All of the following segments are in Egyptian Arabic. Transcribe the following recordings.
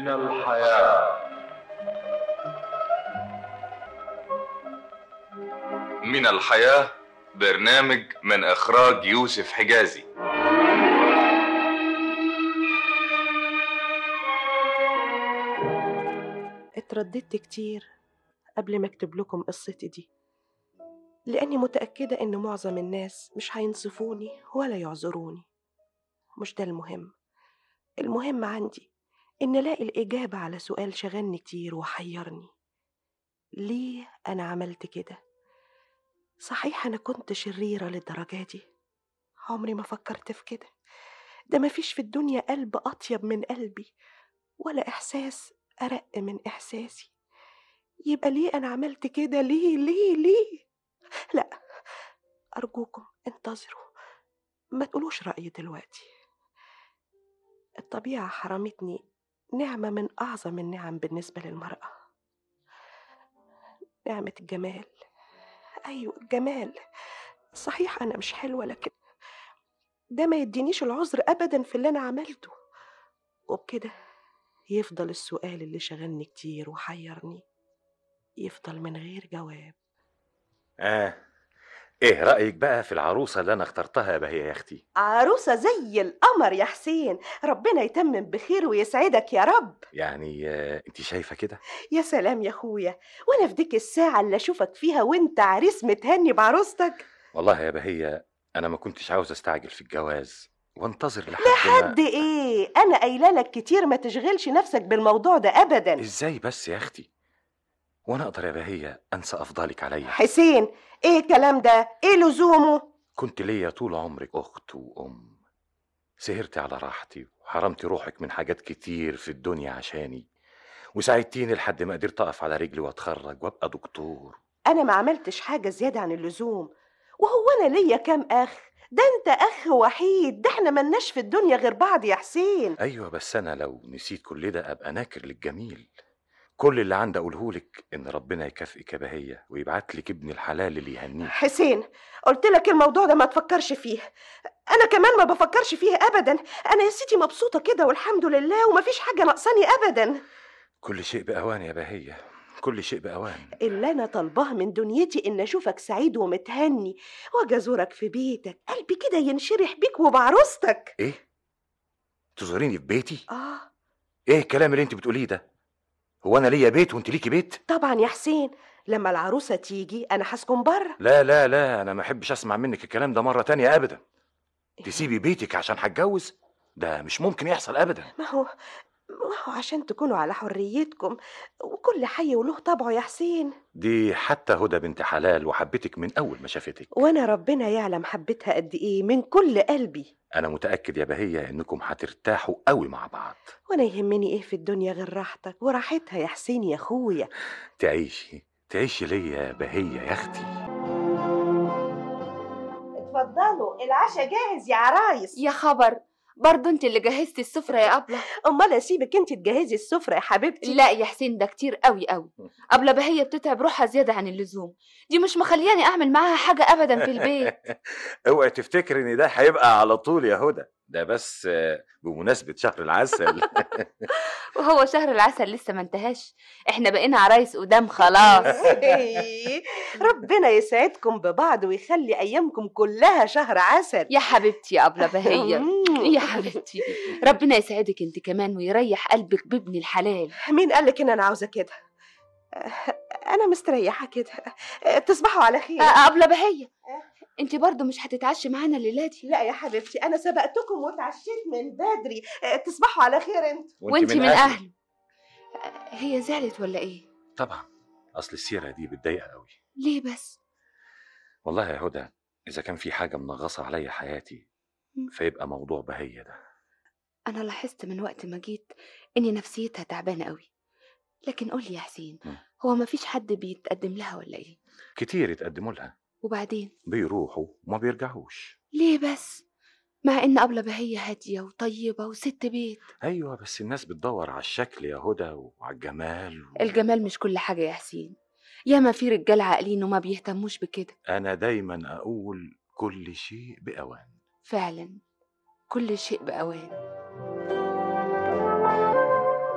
من الحياة من الحياة برنامج من إخراج يوسف حجازي اترددت كتير قبل ما اكتب لكم قصتي دي لاني متاكده ان معظم الناس مش هينصفوني ولا يعذروني مش ده المهم المهم عندي ان الاقي الاجابه على سؤال شغلني كتير وحيرني ليه انا عملت كده صحيح انا كنت شريره للدرجه دي عمري ما فكرت في كده ده مفيش في الدنيا قلب اطيب من قلبي ولا احساس ارق من احساسي يبقى ليه انا عملت كده ليه ليه ليه لا ارجوكم انتظروا ما تقولوش رايي دلوقتي الطبيعه حرمتني نعمه من اعظم النعم بالنسبه للمراه نعمه الجمال ايوه الجمال صحيح انا مش حلوه لكن ده ما يدينيش العذر ابدا في اللي انا عملته وبكده يفضل السؤال اللي شغلني كتير وحيرني يفضل من غير جواب اه ايه رايك بقى في العروسه اللي انا اخترتها يا بهيه يا اختي عروسة زي القمر يا حسين ربنا يتمم بخير ويسعدك يا رب يعني آه انت شايفه كده يا سلام يا اخويا وانا في ديك الساعة اللي اشوفك فيها وانت عريس متهني بعروستك والله يا بهيه انا ما كنتش عاوز استعجل في الجواز وانتظر لحد لحد ما ايه انا قايله لك كتير ما تشغلش نفسك بالموضوع ده ابدا ازاي بس يا اختي وانا اقدر يا بهيه انسى افضالك عليا حسين ايه الكلام ده ايه لزومه كنت ليا طول عمرك اخت وام سهرتي على راحتي وحرمتي روحك من حاجات كتير في الدنيا عشاني وساعدتيني لحد ما قدرت اقف على رجلي واتخرج وابقى دكتور انا ما عملتش حاجه زياده عن اللزوم وهو انا ليا كام اخ ده انت اخ وحيد ده احنا ملناش في الدنيا غير بعض يا حسين ايوه بس انا لو نسيت كل ده ابقى ناكر للجميل كل اللي عندي اقوله لك ان ربنا يكافئك يا بهيه ويبعت لك ابن الحلال اللي يهنيك حسين قلت لك الموضوع ده ما تفكرش فيه انا كمان ما بفكرش فيه ابدا انا يا سيدي مبسوطه كده والحمد لله ومفيش حاجه ناقصاني ابدا كل شيء باوان يا بهيه كل شيء باوان اللي انا طالباه من دنيتي ان اشوفك سعيد ومتهني واجي ازورك في بيتك قلبي كده ينشرح بيك وبعروستك ايه تزوريني في بيتي اه ايه الكلام اللي انت بتقوليه ده هو انا ليا بيت وانت ليكي بيت طبعا يا حسين لما العروسه تيجي انا هسكن بره لا لا لا انا ما احبش اسمع منك الكلام ده مره تانية ابدا تسيبي بيتك عشان هتجوز ده مش ممكن يحصل ابدا ما هو ما هو عشان تكونوا على حريتكم وكل حي وله طبعه يا حسين دي حتى هدى بنت حلال وحبتك من اول ما شافتك وانا ربنا يعلم حبيتها قد ايه من كل قلبي انا متاكد يا بهيه انكم هترتاحوا قوي مع بعض وانا يهمني ايه في الدنيا غير راحتك وراحتها يا حسين يا اخويا تعيشي تعيشي ليا يا بهيه يا اختي اتفضلوا العشاء جاهز يا عرايس يا خبر برضه انت اللي جهزتي السفرة يا أبلة امال اسيبك انت تجهزي السفره يا حبيبتي لا يا حسين ده كتير قوي قوي أبلة بهية بتتعب روحها زيادة عن اللزوم دي مش مخلياني أعمل معاها حاجة أبدا في البيت اوعي تفتكري ان ده هيبقى على طول يا هدى ده بس آه، بمناسبه شهر العسل وهو شهر العسل لسه ما انتهاش احنا بقينا عرايس قدام خلاص ربنا يسعدكم ببعض ويخلي ايامكم كلها شهر عسل يا حبيبتي يا أبلة بهية يا حبيبتي ربنا يسعدك انت كمان ويريح قلبك بابن الحلال مين قالك ان انا عاوزه كده انا مستريحه كده تصبحوا على خير آه، أبلة بهية انت برضه مش هتتعشي معانا الليلة دي لا يا حبيبتي انا سبقتكم واتعشيت من بدري تصبحوا على خير انت وانت من أهله آه، هي زعلت ولا ايه طبعا اصل السيره دي بتضايق قوي ليه بس والله يا هدى اذا كان في حاجه منغصه عليا حياتي مم. فيبقى موضوع بهيه ده أنا لاحظت من وقت ما جيت إن نفسيتها تعبانة قوي لكن قولي يا حسين مم. هو ما فيش حد بيتقدم لها ولا إيه كتير يتقدموا لها وبعدين بيروحوا وما بيرجعوش ليه بس مع إن أبلة بهية هادية وطيبة وست بيت ايوه بس الناس بتدور على الشكل يا هدى وعلى الجمال و... الجمال مش كل حاجة يا حسين ياما في رجال عاقلين وما بيهتموش بكده انا دايما اقول كل شيء باوان فعلا كل شيء بأوان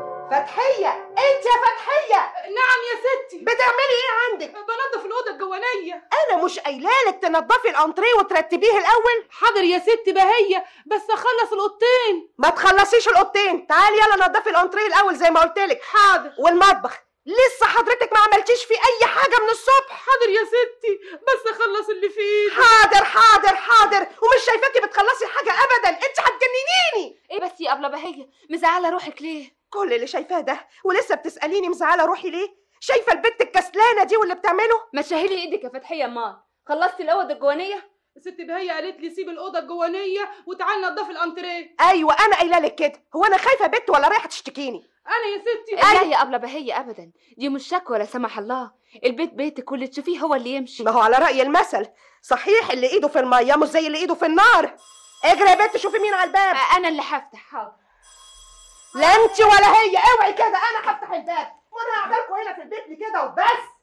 فتحيه انت يا فتحيه نعم يا ستي بتعملي ايه عندك بنظف الأوضة الجوانية انا مش قايله لك تنضفي الانتريه وترتبيه الاول حاضر يا ستي بهية بس أخلص الأوضتين ما تخلصيش الاوضتين تعالي يلا نضفي الانتريه الاول زي ما قلت لك حاضر والمطبخ لسه حضرتك ما عملتيش فيه اي حاجه من الصبح حاضر يا ستي بس أخلص اللي في إيدي حاضر حاضر حاضر ومش شايفاكي بتخلصي حاجه ابدا انت هتجننيني ايه بس يا ابله بهيه مزعله روحك ليه كل اللي شايفاه ده ولسه بتساليني مزعله روحي ليه شايفه البت الكسلانه دي واللي بتعمله ما تشهلي ايدك يا فتحيه امال خلصتي الاوضه الجوانيه ست بهية قالت لي سيب الأوضة الجوانية وتعالي نضفي الأنتريه ايوه انا قايله لك كده هو انا خايفه بنت ولا رايحه تشتكيني أنا يا ستي لا يا ابله بهيه ابدا دي مش شكوى لا سمح الله البيت بيتك واللي تشوفيه هو اللي يمشي ما هو على راي المثل صحيح اللي ايده في الميه مش زي اللي ايده في النار اجري يا بنت شوفي مين على الباب آه، انا اللي هفتح حاضر لا انت ولا هي اوعي كده انا هفتح الباب وانا هقعد لكم هنا في البيت كده وبس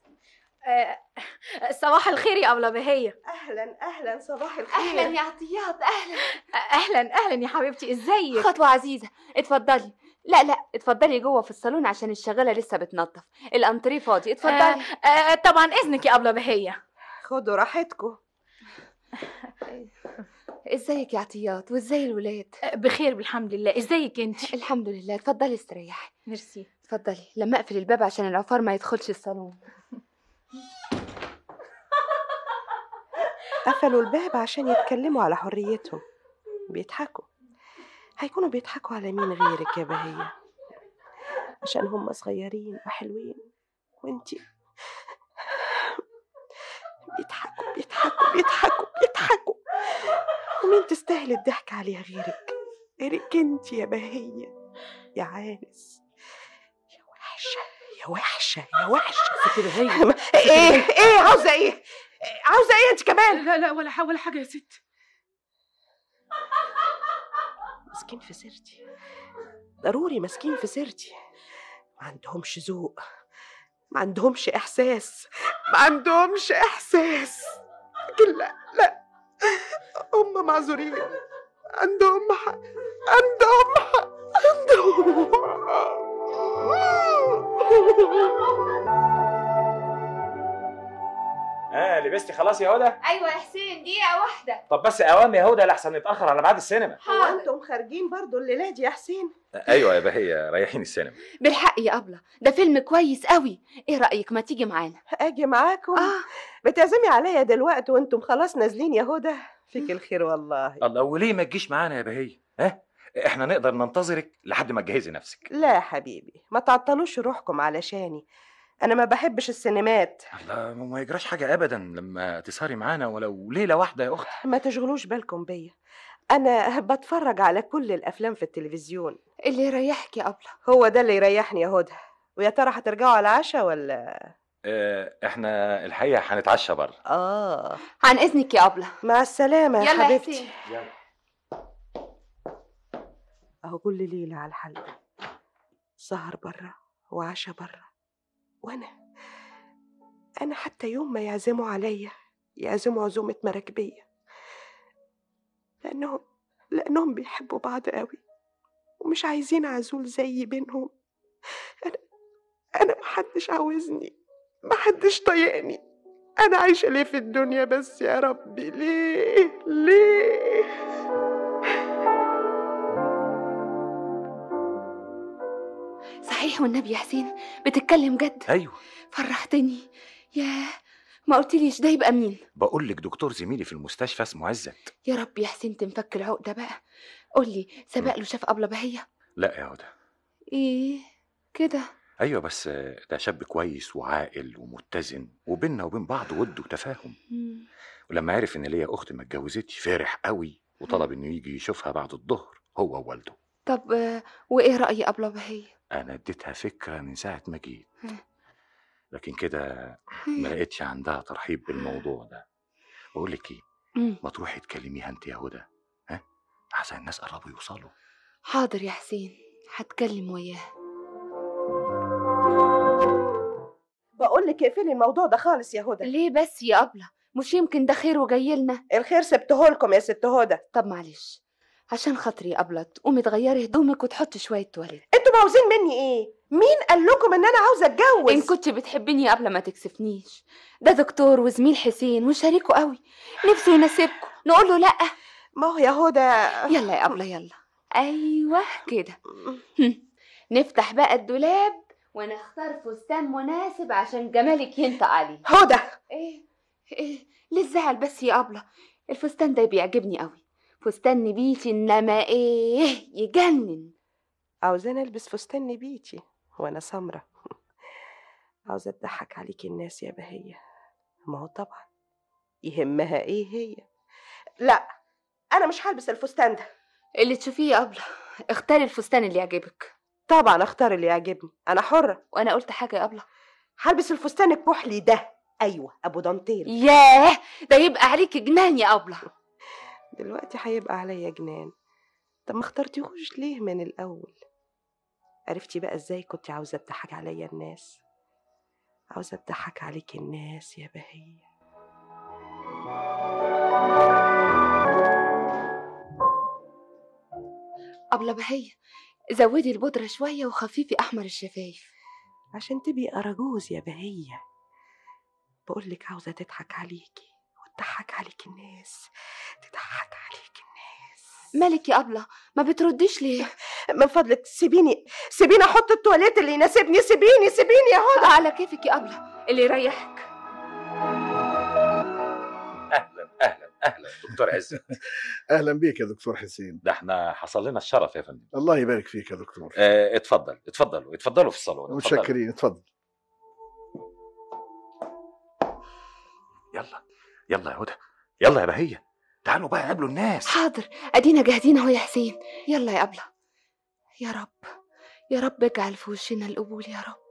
صباح الخير يا أبلة بهية اهلا اهلا صباح الخير اهلا يا عطيات اهلا أهلا أهلا يا حبيبتي إزيك خطوه عزيزه اتفضلي لا لا اتفضلي جوه في الصالون عشان الشغاله لسه بتنظف الانتريه فاضي اتفضلي آه آه طبعا إذنك يا أبلة بهية خدوا راحتكم ازيك يا عطيات وازاي الولاد آه، بخير بالحمد لله إزيك أنت الحمد لله اتفضلي استريحي ميرسي اتفضلي لما اقفل الباب عشان العفار ما يدخلش الصالون قفلوا الباب عشان يتكلموا على حريتهم بيضحكوا هيكونوا بيضحكوا على مين غيرك يا بهية عشان هم صغيرين وحلوين وانتي بيضحكوا بيضحكوا بيضحكوا بيضحكوا ومين تستاهل الضحك عليها غيرك غيرك انت يا بهية يا عانس يا وحشة يا وحشة يا وحشة بهية ايه ايه عاوزة ايه عاوزة ايه انت كمان لا لا ولا حاجة ولا حاجة يا ست مسكين في سيرتي ضروري مسكين في سيرتي ما عندهمش ذوق ما عندهمش احساس ما عندهمش احساس لكن لا لا هم معذورين عندهم حق عندهم حق عندهم اه لبستي خلاص يا هدى ايوه يا حسين دقيقه واحده طب بس اوام يا هدى لحسن نتاخر على ميعاد السينما هو انتم خارجين برضو الليله دي يا حسين ايوه يا بهية رايحين السينما بالحق يا ابله ده فيلم كويس قوي ايه رايك ما تيجي معانا اجي معاكم اه بتعزمي عليا دلوقتي وانتم خلاص نازلين يا هدى فيك الخير والله الله وليه ما تجيش معانا يا بهية ها احنا نقدر ننتظرك لحد ما تجهزي نفسك لا يا حبيبي ما تعطلوش روحكم علشاني انا ما بحبش السينمات الله ما يجراش حاجة ابدا لما تسهري معانا ولو ليلة واحدة يا اختي ما تشغلوش بالكم بيا انا بتفرج على كل الافلام في التلفزيون اللي يريحك يا ابله هو ده اللي يريحني يا هدى ويا ترى هترجعوا على العشاء ولا اه احنا الحقيقة هنتعشى بره اه عن اذنك يا ابله مع السلامه يا يلا يا حبيبتي حسين اهو كل ليله على الحل سهر بره وعشاء بره وانا انا حتى يوم ما يعزموا عليا يعزموا عزومه مراكبيه لانهم لانهم بيحبوا بعض قوي ومش عايزين عزول زي بينهم انا انا محدش عاوزني محدش طايقني انا عايشه ليه في الدنيا بس يا ربي ليه ليه صحيح والنبي يا حسين بتتكلم جد ايوه فرحتني ياه ما قلتليش ده يبقى مين بقول لك دكتور زميلي في المستشفى اسمه عزت يا رب يا حسين تنفك العقده بقى قولي سبق له شاف ابله بهيه لا يا هدى ايه كده ايوه بس ده شاب كويس وعاقل ومتزن وبيننا وبين بعض ود وتفاهم مم. ولما عرف ان ليا اخت ما اتجوزتش فرح قوي وطلب انه يجي يشوفها بعد الظهر هو ووالده طب آه، وايه راي ابله بهيه انا اديتها فكره من ساعه ما جيت هم. لكن كده ما لقيتش عندها ترحيب بالموضوع ده بقول لك ايه مم. ما تروحي تكلميها انت يا هدى ها احسن الناس قربوا يوصلوا حاضر يا حسين هتكلم وياه بقول لك اقفلي الموضوع ده خالص يا هدى ليه بس يا ابله مش يمكن ده خير وجاي لنا الخير سبته لكم يا ست هدى طب معلش عشان خاطري يا ابله تقومي تغيري هدومك وتحطي شويه تواليت انت انتوا عاوزين مني ايه مين قال لكم ان انا عاوزه اتجوز ان كنت بتحبيني قبل ما تكسفنيش ده دكتور وزميل حسين وشريكه قوي نفسه يناسبكم نقول له لا ما هو يا هدى يلا يا ابله يلا ايوه كده هم. نفتح بقى الدولاب ونختار فستان مناسب عشان جمالك ينطق عليه هدى ايه ايه ليه الزعل بس يا ابله الفستان ده بيعجبني قوي فستان نبيتي انما ايه يجنن عاوزاني البس فستان نبيتي وانا سمرة عاوزة تضحك عليكي الناس يا بهية ما هو طبعا يهمها ايه هي لا انا مش هلبس الفستان ده اللي تشوفيه يا ابله اختاري الفستان اللي يعجبك طبعا اختار اللي يعجبني انا حرة وانا قلت حاجه يا ابله هلبس الفستان الكحلي ده ايوه ابو دانتيل ياه ده يبقى عليك جنان يا ابله دلوقتي هيبقى عليا جنان طب ما اخترتيهوش ليه من الاول عرفتي بقى ازاي كنت عاوزه تضحك عليا الناس عاوزه تضحك عليك الناس يا بهية ابله بهية زودي البودره شويه وخففي احمر الشفايف عشان تبقي أراجوز يا بهية بقولك عاوزة تضحك عليكي وتضحك عليك الناس تضحك عليك الناس مالك يا ابله ما بترديش ليه من فضلك سيبيني سيبيني احط التواليت اللي يناسبني سيبيني سيبيني يا هدى على كيفك يا ابله اللي يريحك اهلا اهلا اهلا دكتور عزت اهلا بيك يا دكتور حسين ده احنا حصل لنا الشرف يا فندم الله يبارك فيك يا دكتور اه اتفضل اتفضلوا اتفضلوا في الصالون اتفضلوا. متشكرين اتفضل يلا يلا يا هدى يلا يا بهية تعالوا بقى قابلوا الناس حاضر ادينا جاهزين اهو يا حسين يلا يا ابله يا رب يا رب اجعل في وشنا القبول يا رب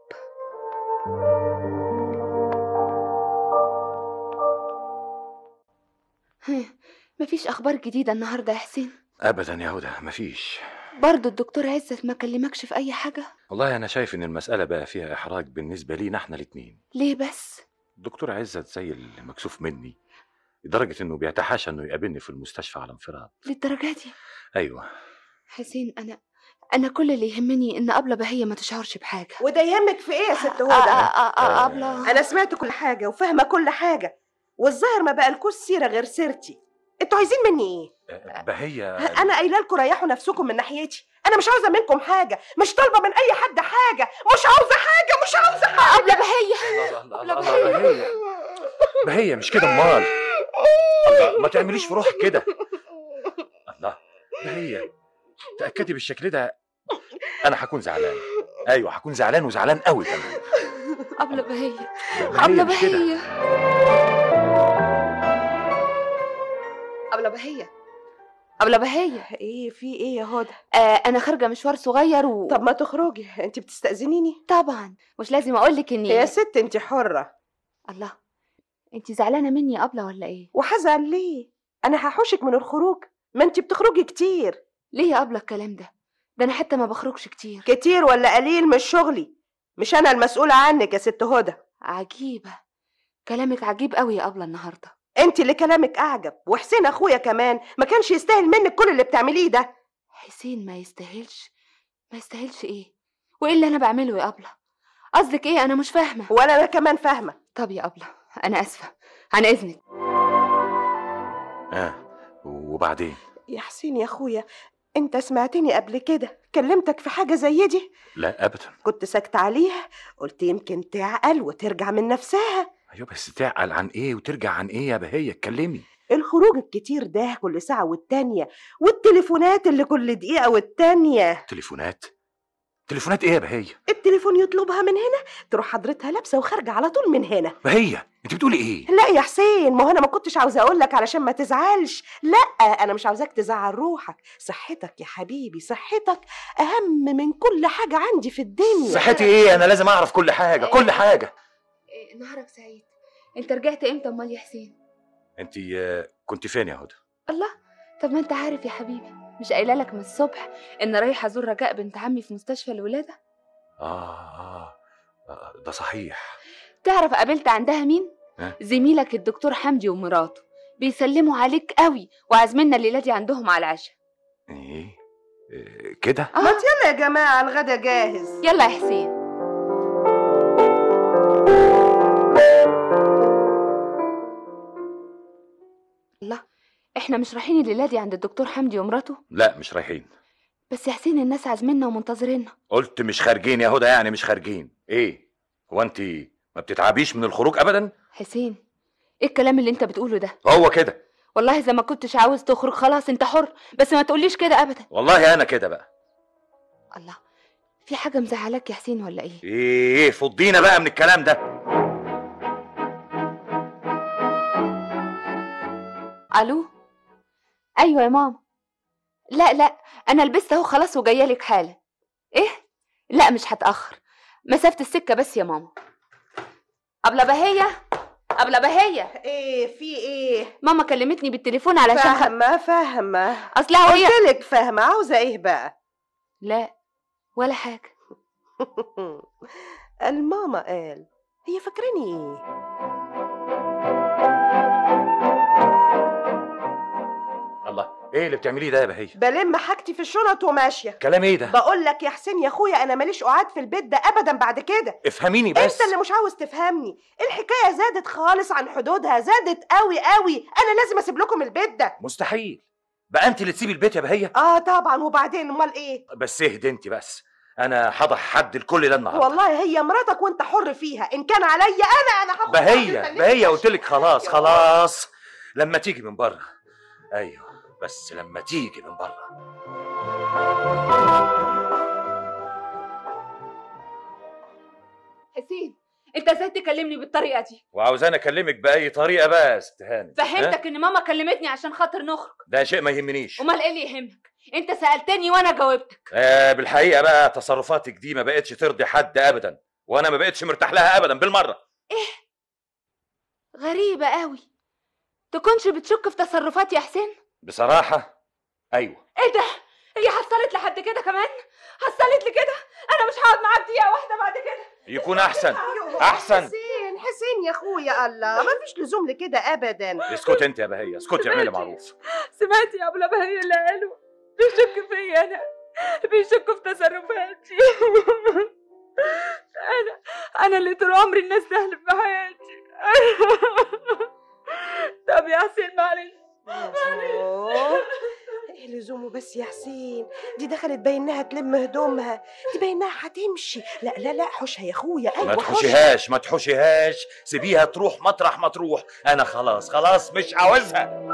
ها، مفيش اخبار جديده النهارده يا حسين ابدا يا هدى مفيش برضه الدكتور عزت ما كلمكش في اي حاجه والله انا شايف ان المسألة بقى فيها احراج بالنسبة لينا احنا الاتنين ليه بس الدكتور عزت زي المكسوف مني لدرجة انه بيتحاشى انه يقابلني في المستشفى على انفراد للدرجه دي ايوه حسين انا انا كل اللي يهمني ان ابله بهيه ما تشعرش بحاجه وده يهمك في ايه يا ست آه، آه، هدى آه، آه، ابله انا سمعت كل حاجه وفاهمه كل حاجه والظاهر ما بقالكوش سيره غير سيرتي انتوا عايزين مني ايه آه، بهية انا قايله لكم ريحوا نفسكم من ناحيتي انا مش عاوزه منكم حاجه مش طالبه من اي حد حاجه مش عاوزه حاجه مش عاوزه حاجه ابله بهيه الله الله الله لا، الله بهية بهية مش كده امال الله ما تعمليش في روحك كده الله بهية تأكدي بالشكل ده انا هكون زعلان ايوه هكون زعلان وزعلان قوي كمان ابله بهيه بهية ابله مش كده. بهيه ابله بهيه ابله بهيه ايه في ايه يا هدى آه انا خارجه مشوار صغير و طب ما تخرجي انت بتستأذنيني طبعا مش لازم اقول لك اني يا ست انت حره الله انت زعلانه مني يا ابله ولا ايه وحزن ليه انا هحوشك من الخروج ما انت بتخرجي كتير ليه يا ابله الكلام ده ده انا حتى ما بخرجش كتير كتير ولا قليل مش شغلي مش انا المسؤوله عنك يا ست هدى عجيبه كلامك عجيب قوي يا ابله النهارده انت اللي كلامك اعجب وحسين اخويا كمان ما كانش يستاهل منك كل اللي بتعمليه ده حسين ما يستاهلش ما يستاهلش ايه وايه اللي انا بعمله يا ابله قصدك ايه انا مش فاهمه ولا انا كمان فاهمه طب يا ابله انا اسفه عن اذنك اه وبعدين يا حسين يا اخويا انت سمعتني قبل كده كلمتك في حاجه زي دي لا ابدا كنت ساكت عليها قلت يمكن تعقل وترجع من نفسها ايوه بس تعقل عن ايه وترجع عن ايه يا بهية اتكلمي الخروج الكتير ده كل ساعة والتانية والتليفونات اللي كل دقيقة والتانية تليفونات تليفونات ايه يا بهية التليفون يطلبها من هنا تروح حضرتها لابسة وخارجة على طول من هنا بهية انت بتقولي ايه لا يا حسين ما هو انا ما كنتش عاوزة اقول لك علشان ما تزعلش لا انا مش عاوزاك تزعل روحك صحتك يا حبيبي صحتك اهم من كل حاجة عندي في الدنيا صحتي ايه انا لازم اعرف كل حاجة كل حاجة إيه نهارك سعيد انت رجعت امتى امال يا حسين انت آه، كنت فين يا هدى الله طب ما انت عارف يا حبيبي مش قايله لك من الصبح ان رايحه ازور رجاء بنت عمي في مستشفى الولاده آه, آه, اه ده صحيح تعرف قابلت عندها مين ها؟ زميلك الدكتور حمدي ومراته بيسلموا عليك قوي وعازميننا الليله دي عندهم على العشاء ايه إيه، كده آه. يلا يا جماعة الغدا جاهز يلا يا حسين الله احنا مش رايحين الليله دي عند الدكتور حمدي ومراته لا مش رايحين بس يا حسين الناس عازميننا ومنتظريننا قلت مش خارجين يا هدى يعني مش خارجين ايه هو انت ما بتتعبيش من الخروج ابدا حسين ايه الكلام اللي انت بتقوله ده هو كده والله اذا ما كنتش عاوز تخرج خلاص انت حر بس ما تقوليش كده ابدا والله انا كده بقى الله في حاجه مزعلاك يا حسين ولا ايه ايه فضينا بقى من الكلام ده الو ايوه يا ماما لا لا انا لبست اهو خلاص وجايه لك حالا ايه لا مش هتاخر مسافه السكه بس يا ماما ابله بهيه ابله بهيه ايه في ايه ماما كلمتني بالتليفون علشان خ... فاهمة فاهمة اصلها هي قلتلك فاهمة عاوزة ايه بقى لا ولا حاجه الماما قال هي فاكراني ايه الله ايه اللي بتعمليه ده يا بهية بلم حاجتي في الشنط وماشية كلام ايه ده بقول لك يا حسين يا اخويا انا ماليش قعاد في البيت ده ابدا بعد كده افهميني بس انت اللي مش عاوز تفهمني الحكايه زادت خالص عن حدودها زادت قوي قوي انا لازم اسيب لكم البيت ده مستحيل بقى انت اللي تسيبي البيت يا بهية اه طبعا وبعدين امال ايه بس اهدي انت بس انا هضح حد لكل ده النهارده والله هي مراتك وانت حر فيها ان كان عليا انا انا هاخد بهية راحتي. بهية قلت لك خلاص يا خلاص لما تيجي من بره ايوه بس لما تيجي من بره حسين انت ازاي تكلمني بالطريقه دي وعاوزاني اكلمك باي طريقه بقى يا ست هانم ها؟ فهمتك ان ماما كلمتني عشان خاطر نخرج ده شيء ما يهمنيش امال ايه اللي يهمك انت سالتني وانا جاوبتك آه بالحقيقه بقى تصرفاتك دي ما بقتش ترضي حد ابدا وانا ما بقتش مرتاح لها ابدا بالمره غريبه قوي تكونش بتشك في تصرفاتي يا حسين بصراحه ايوه ايه ده هي حصلت لحد كده كمان حصلت لي كده انا مش هقعد معاك دقيقه واحده بعد كده يكون احسن أيوه، احسن حسين حسين يا اخويا الله ما فيش لزوم لكده ابدا اسكت انت يا بهيه اسكت اعملي معروف سمعتي يا ابله بهية اللي قالوا بيشك فيا انا بيشكوا في تصرفاتي انا انا اللي طول عمري الناس تهلف بحياتي طب يا حسين معلش أوه. ايه لزومه بس يا حسين دي دخلت باينها تلم هدومها دي باينها هتمشي لا لا لا حوشها يا اخويا ما ايوه حوشها تحوشيهاش ما تحوشيهاش سيبيها تروح مطرح ما تروح انا خلاص خلاص مش عاوزها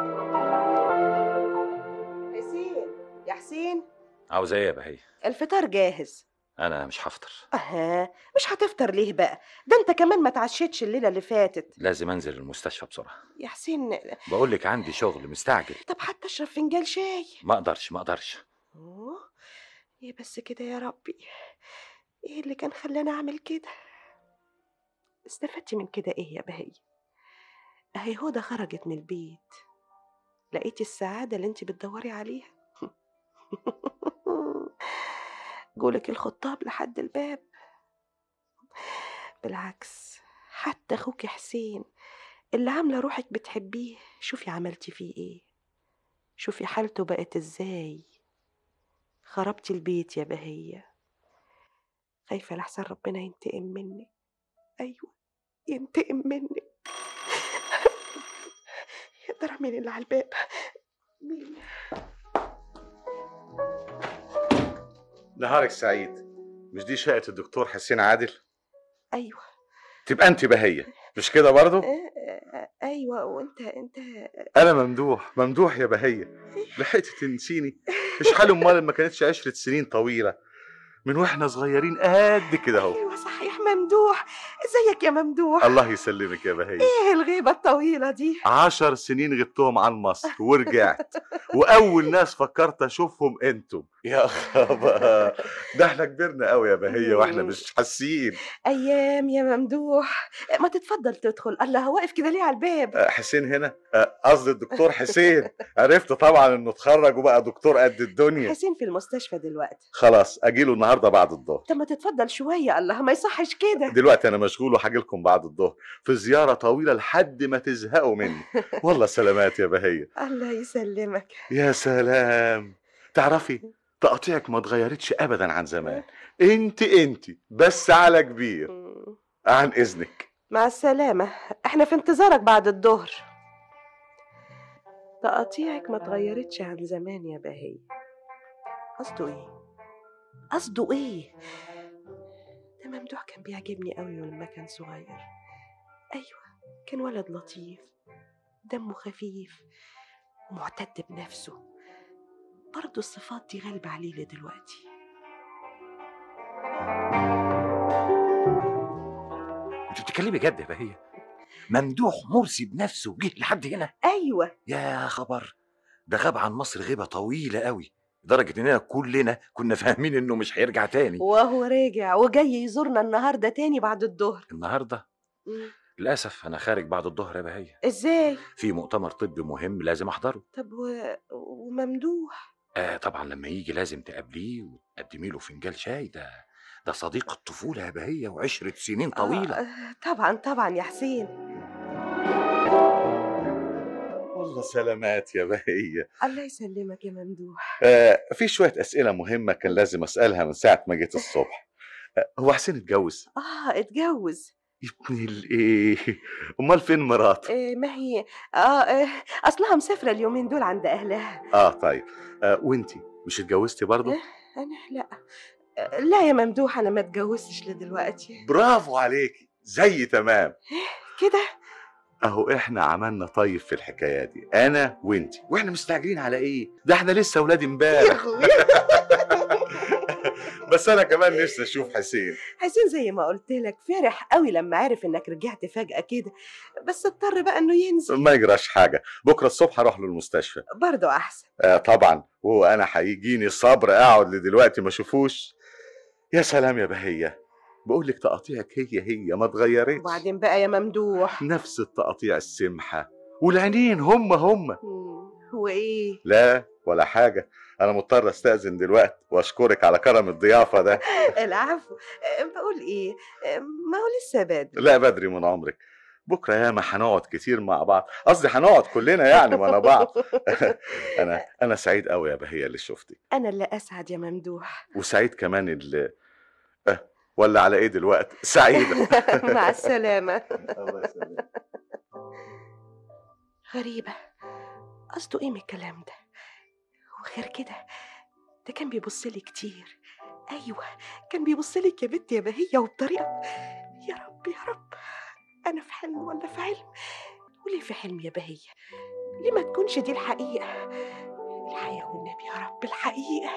حسين يا حسين عاوزه ايه يا بهيه الفطار جاهز انا مش هفطر اها مش هتفطر ليه بقى ده انت كمان ما تعشيتش الليله اللي فاتت لازم انزل المستشفى بسرعه يا حسين بقول لك عندي شغل مستعجل طب حتى اشرب فنجان شاي ما اقدرش ما اقدرش أوه، ايه بس كده يا ربي ايه اللي كان خلاني اعمل كده استفدتي من كده ايه يا بهي اهي هدى خرجت من البيت لقيتي السعادة اللي انت بتدوري عليها جولك الخطاب لحد الباب بالعكس حتى اخوك حسين اللي عاملة روحك بتحبيه شوفي عملتي فيه ايه شوفي حالته بقت ازاي خربتي البيت يا بهية خايفة لحسن ربنا ينتقم منك أيوة ينتقم منك يا ترى مين اللي على الباب مين نهارك سعيد مش دي شقة الدكتور حسين عادل أيوة تبقى انت بهية مش كده برضو آه، آه، أيوة وأنت أنت انا ممدوح ممدوح يا بهية لحقت تنسيني مش حال امال ما كانتش عشرة سنين طويلة من واحنا صغيرين قد كده اهو أيوة صحيح ممدوح ازيك يا ممدوح الله يسلمك يا بهية ايه الغيبة الطويلة دي عشر سنين غبتهم عن مصر ورجعت واول ناس فكرت اشوفهم انتم يا خبر ده احنا كبرنا قوي يا بهية واحنا مش حاسين أيام يا ممدوح ما تتفضل تدخل الله واقف كده ليه على الباب آه، حسين هنا آه، قصدي الدكتور حسين عرفت طبعا انه اتخرج وبقى دكتور قد الدنيا حسين في المستشفى دلوقتي خلاص اجيله النهارده بعد الظهر طب ما تتفضل شوية الله ما يصحش كده دلوقتي انا مشغول وهاجي لكم بعد الظهر في زياره طويله لحد ما تزهقوا مني والله سلامات يا بهيه الله يسلمك يا سلام تعرفي تقطيعك ما اتغيرتش ابدا عن زمان انت انت بس على كبير مم. عن اذنك مع السلامة احنا في انتظارك بعد الظهر تقاطيعك ما اتغيرتش عن زمان يا بهية قصده ايه قصده ايه ده ممدوح كان بيعجبني قوي لما كان صغير ايوه كان ولد لطيف دمه خفيف ومعتد بنفسه برضه الصفات دي غالبة عليه لدلوقتي انت بتتكلمي جد يا بهية ممدوح مرسي بنفسه جه لحد هنا ايوه يا خبر ده غاب عن مصر غيبة طويلة قوي لدرجة اننا كلنا كنا فاهمين انه مش هيرجع تاني وهو راجع وجاي يزورنا النهارده تاني بعد الظهر النهارده مم. للاسف انا خارج بعد الظهر يا بهية ازاي في مؤتمر طبي مهم لازم احضره طب و... وممدوح آه طبعا لما يجي لازم تقابليه وتقدمي له فنجان شاي ده ده صديق الطفولة يا بهية وعشرة سنين طويلة آه طبعا طبعا يا حسين والله سلامات يا بهية الله يسلمك يا ممدوح آه في شوية أسئلة مهمة كان لازم أسألها من ساعة ما جيت الصبح آه هو حسين اتجوز اه اتجوز ابن الايه امال فين مراته إيه ما هي اه, آه اصلها مسافره اليومين دول عند اهلها اه طيب آه وانتي مش اتجوزتي برضه إيه؟ انا لا آه، لا يا ممدوح انا ما اتجوزتش لدلوقتي برافو عليكي زي تمام كده اهو احنا عملنا طيب في الحكايه دي انا وانتي واحنا مستعجلين على ايه ده احنا لسه ولاد يا امبارح اخويا بس انا كمان نفسي اشوف حسين حسين زي ما قلت لك فرح قوي لما عرف انك رجعت فجاه كده بس اضطر بقى انه ينزل ما يجراش حاجه بكره الصبح اروح له المستشفى برضه احسن آه طبعا وانا هيجيني صبر اقعد لدلوقتي ما اشوفوش يا سلام يا بهيه بقول لك تقاطيعك هي هي ما اتغيرتش وبعدين بقى يا ممدوح نفس التقاطيع السمحه والعينين هم هم مم، هو ايه لا ولا حاجه انا مضطر استاذن دلوقتي واشكرك على كرم الضيافه ده العفو آه، بقول ايه آه، ما هو لسه بدري لا بدري من عمرك بكره ياما هنقعد كتير مع بعض قصدي هنقعد كلنا يعني مع بعض انا انا سعيد قوي يا بهيه اللي شفتك انا اللي اسعد يا ممدوح وسعيد كمان اللي أه ولا على ايه دلوقتي سعيده مع السلامه الله يسلمك غريبة قصده ايه من الكلام ده وغير كده ده كان بيبص لي كتير ايوه كان بيبص لك يا بنت يا بهية وبطريقة يا رب يا رب انا في حلم ولا في علم وليه في حلم يا بهية ليه ما تكونش دي الحقيقة الحقيقة والنبي يا رب الحقيقة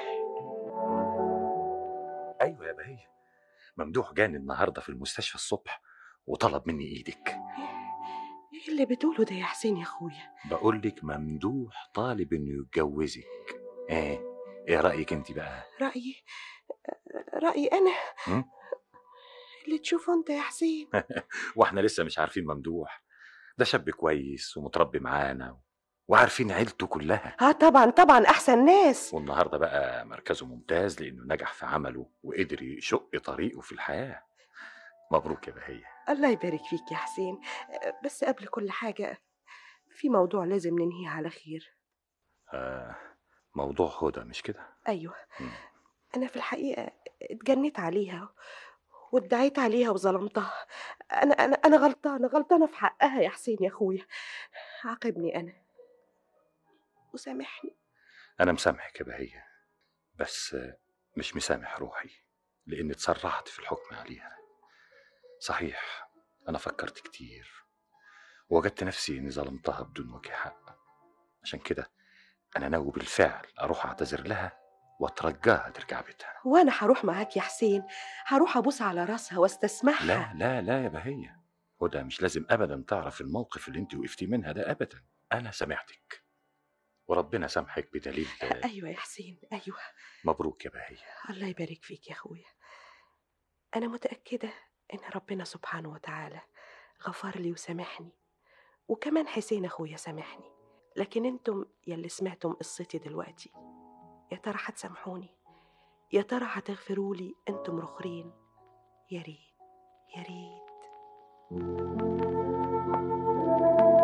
ايوه يا بهية ممدوح جاني النهارده في المستشفى الصبح وطلب مني ايدك ايه اللي بتقوله ده يا حسين يا اخويا بقول لك ممدوح طالب انه يتجوزك ايه ايه رايك انت بقى رأيي رأيي انا هم؟ اللي تشوفه انت يا حسين واحنا لسه مش عارفين ممدوح ده شاب كويس ومتربي معانا وعارفين عيلته كلها اه طبعا طبعا احسن ناس والنهارده بقى مركزه ممتاز لانه نجح في عمله وقدر يشق طريقه في الحياه مبروك يا بهيه الله يبارك فيك يا حسين آه، بس قبل كل حاجة في موضوع لازم ننهيه على خير آه موضوع هدى مش كده أيوة مم. أنا في الحقيقة اتجنيت عليها وادعيت عليها وظلمتها أنا أنا أنا غلطانة غلطانة في حقها يا حسين يا أخويا عاقبني أنا وسامحني انا مسامحك يا بهيه بس آه، مش مسامح روحي لاني اتسرعت في الحكم عليها صحيح انا فكرت كتير ووجدت نفسي اني ظلمتها بدون وجه حق عشان كده انا ناوي بالفعل اروح اعتذر لها واترجاها ترجع بيتها وأنا هروح معاك يا حسين هروح أبوس على راسها واستسمحها لا لا لا يا بهية هدى مش لازم ابدا تعرف الموقف اللي انت وقفتي منها ده ابدا انا سامحتك وربنا سامحك بدليل أيوة يا حسين أيوة مبروك يا بهية الله يبارك فيك يا أخويا أنا متأكدة إن ربنا سبحانه وتعالى غفر لي وسامحني وكمان حسين أخويا سامحني لكن انتم يلي سمعتم قصتي دلوقتي يا ترى هتسامحوني يا ترى هتغفروا لي انتم رخرين يا ريت يا ريت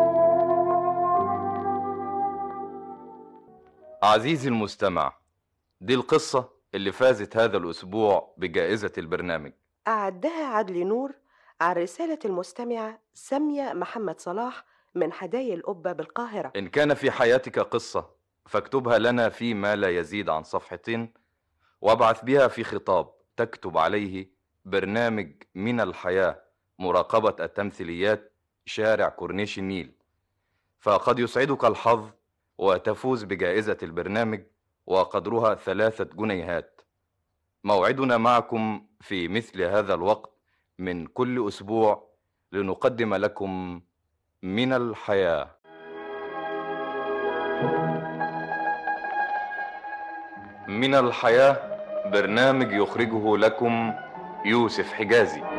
عزيزي المستمع دي القصة اللي فازت هذا الأسبوع بجائزة البرنامج أعدها عدلي نور على رسالة المستمعة سامية محمد صلاح من حدايا القبة بالقاهرة إن كان في حياتك قصة فاكتبها لنا في ما لا يزيد عن صفحتين وابعث بها في خطاب تكتب عليه برنامج من الحياة مراقبة التمثيليات شارع كورنيش النيل فقد يسعدك الحظ وتفوز بجائزة البرنامج وقدرها ثلاثة جنيهات موعدنا معكم في مثل هذا الوقت من كل أسبوع لنقدم لكم من الحياة من الحياة برنامج يخرجه لكم يوسف حجازي